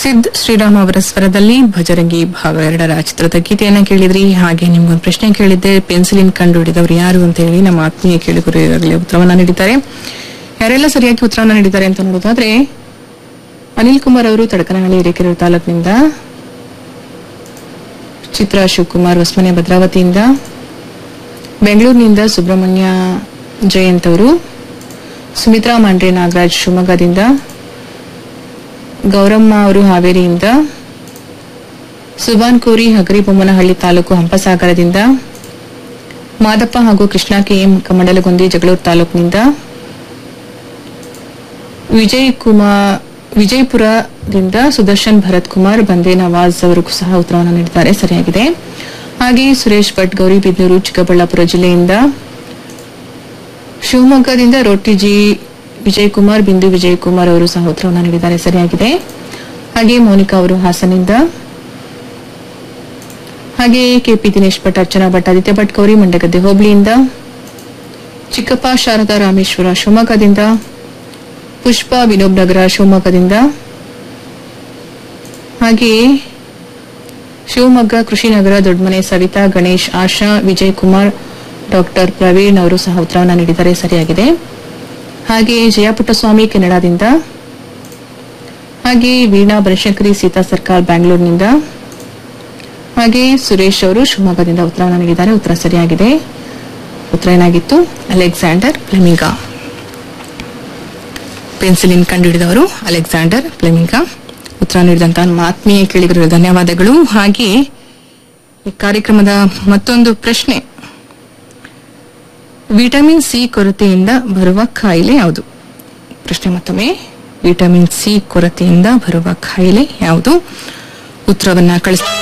ಸಿದ್ ಶ್ರೀರಾಮ್ ಅವರ ಸ್ವರದಲ್ಲಿ ಭಜರಂಗಿ ಭಾಗ ಎರಡರ ಚಿತ್ರದ ಗೀತೆಯನ್ನ ಕೇಳಿದ್ರಿ ಹಾಗೆ ನಿಮ್ಗೊಂದು ಪ್ರಶ್ನೆ ಕೇಳಿದ್ದೆ ಪೆನ್ಸಿಲಿನ್ ಕಂಡು ಹಿಡಿದವರು ಯಾರು ಅಂತ ಹೇಳಿ ನಮ್ಮ ಆತ್ಮೀಯ ಕೇಳಿಗರು ಈಗಾಗಲೇ ಉತ್ತರವನ್ನ ನೀಡಿದ್ದಾರೆ ಯಾರೆಲ್ಲ ಸರಿಯಾಗಿ ಉತ್ತರವನ್ನ ನೀಡಿದ್ದಾರೆ ಅಂತ ನೋಡೋದಾದ್ರೆ ಅನಿಲ್ ಕುಮಾರ್ ಅವರು ತಡಕನಹಳ್ಳಿ ಹಿರೇಕೆರೂರು ತಾಲೂಕಿನಿಂದ ಚಿತ್ರ ಶಿವಕುಮಾರ್ ಹೊಸ್ಮನೆ ಭದ್ರಾವತಿಯಿಂದ ಬೆಂಗಳೂರಿನಿಂದ ಸುಬ್ರಹ್ಮಣ್ಯ ಜಯಂತ್ ಅವರು ಸುಮಿತ್ರಾ ಮಾಂಡ್ರೆ ನಾಗರಾಜ್ ಶಿವಮೊಗ್ಗದಿಂದ ಗೌರಮ್ಮ ಅವರು ಹಾವೇರಿಯಿಂದ ಸುಬಾನ್ ಕೋರಿ ಹಗರಿಬೊಮ್ಮನಹಳ್ಳಿ ತಾಲೂಕು ಹಂಪಸಾಗರದಿಂದ ಮಾದಪ್ಪ ಹಾಗೂ ಕೃಷ್ಣ ಕೆಎಂ ಕಮಂಡಲಗುಂದಿ ಜಗಳೂರು ತಾಲೂಕಿನಿಂದ ವಿಜಯ್ ಕುಮಾರ್ ವಿಜಯಪುರದಿಂದ ಸುದರ್ಶನ್ ಭರತ್ ಕುಮಾರ್ ಬಂದೇ ನವಾಜ್ ಅವರು ಸಹ ಉತ್ತರವನ್ನು ನೀಡಿದ್ದಾರೆ ಸರಿಯಾಗಿದೆ ಹಾಗೆ ಸುರೇಶ್ ಭಟ್ ಗೌರಿಬಿದನೂರು ಚಿಕ್ಕಬಳ್ಳಾಪುರ ಜಿಲ್ಲೆಯಿಂದ ಶಿವಮೊಗ್ಗದಿಂದ ರೊಟ್ಟಿ ಜಿ ವಿಜಯಕುಮಾರ್ ಬಿಂದು ವಿಜಯಕುಮಾರ್ ಅವರು ಸಹ ಉತ್ತರವನ್ನು ನೀಡಿದ್ದಾರೆ ಸರಿಯಾಗಿದೆ ಹಾಗೆ ಮೋನಿಕಾ ಅವರು ಹಾಸನಿಂದ ಹಾಗೆ ಕೆಪಿ ದಿನೇಶ್ ಭಟ್ ಅರ್ಚನಾ ಭಟ್ ಆದಿತ್ಯ ಭಟ್ ಗೌರಿ ಮಂಡಗದ್ದೆ ಹೋಬಳಿಯಿಂದ ಚಿಕ್ಕಪ್ಪ ಶಾರದಾ ರಾಮೇಶ್ವರ ಶಿವಮೊಗ್ಗದಿಂದ ಪುಷ್ಪ ವಿನೋಬ್ ನಗರ ಶಿವಮೊಗ್ಗದಿಂದ ಹಾಗೆಯೇ ಶಿವಮೊಗ್ಗ ಕೃಷಿನಗರ ದೊಡ್ಡಮನೆ ಸವಿತಾ ಗಣೇಶ್ ಆಶಾ ವಿಜಯ್ ಕುಮಾರ್ ಡಾಕ್ಟರ್ ಪ್ರವೀಣ್ ಅವರು ಸಹ ಉತ್ತರವನ್ನು ನೀಡಿದ್ದಾರೆ ಸರಿಯಾಗಿದೆ ಹಾಗೆಯೇ ಜಯಪುಟ್ಟಸ್ವಾಮಿ ಕೆನಡಾದಿಂದ ಹಾಗೆಯೇ ವೀಣಾ ಬನಶಂಕರಿ ಸೀತಾ ಸರ್ಕಾರ್ ಬ್ಯಾಂಗ್ಳೂರಿನಿಂದ ಹಾಗೆಯೇ ಸುರೇಶ್ ಅವರು ಶಿವಮೊಗ್ಗದಿಂದ ಉತ್ತರವನ್ನು ನೀಡಿದ್ದಾರೆ ಉತ್ತರ ಸರಿಯಾಗಿದೆ ಉತ್ತರ ಏನಾಗಿತ್ತು ಅಲೆಕ್ಸಾಂಡರ್ ಫ್ಲೆಮಿಂಗಾ ಪೆನ್ಸಿಲಿನ್ ಕಂಡುಹಿಡಿದವರು ಅಲೆಕ್ಸಾಂಡರ್ ಫ್ಲೆಮಿಂಗಾ ಉತ್ತರ ನೀಡಿದಂತ ನಮ್ಮ ಆತ್ಮೀಯ ಕೇಳಿಗರಿಗೆ ಧನ್ಯವಾದಗಳು ಹಾಗೆ ಈ ಕಾರ್ಯಕ್ರಮದ ಮತ್ತೊಂದು ಪ್ರಶ್ನೆ ವಿಟಮಿನ್ ಸಿ ಕೊರತೆಯಿಂದ ಬರುವ ಕಾಯಿಲೆ ಯಾವುದು ಪ್ರಶ್ನೆ ಮತ್ತೊಮ್ಮೆ ವಿಟಮಿನ್ ಸಿ ಕೊರತೆಯಿಂದ ಬರುವ ಕಾಯಿಲೆ ಯಾವುದು ಉತ್ತರವನ್ನ ಕಳಿಸ್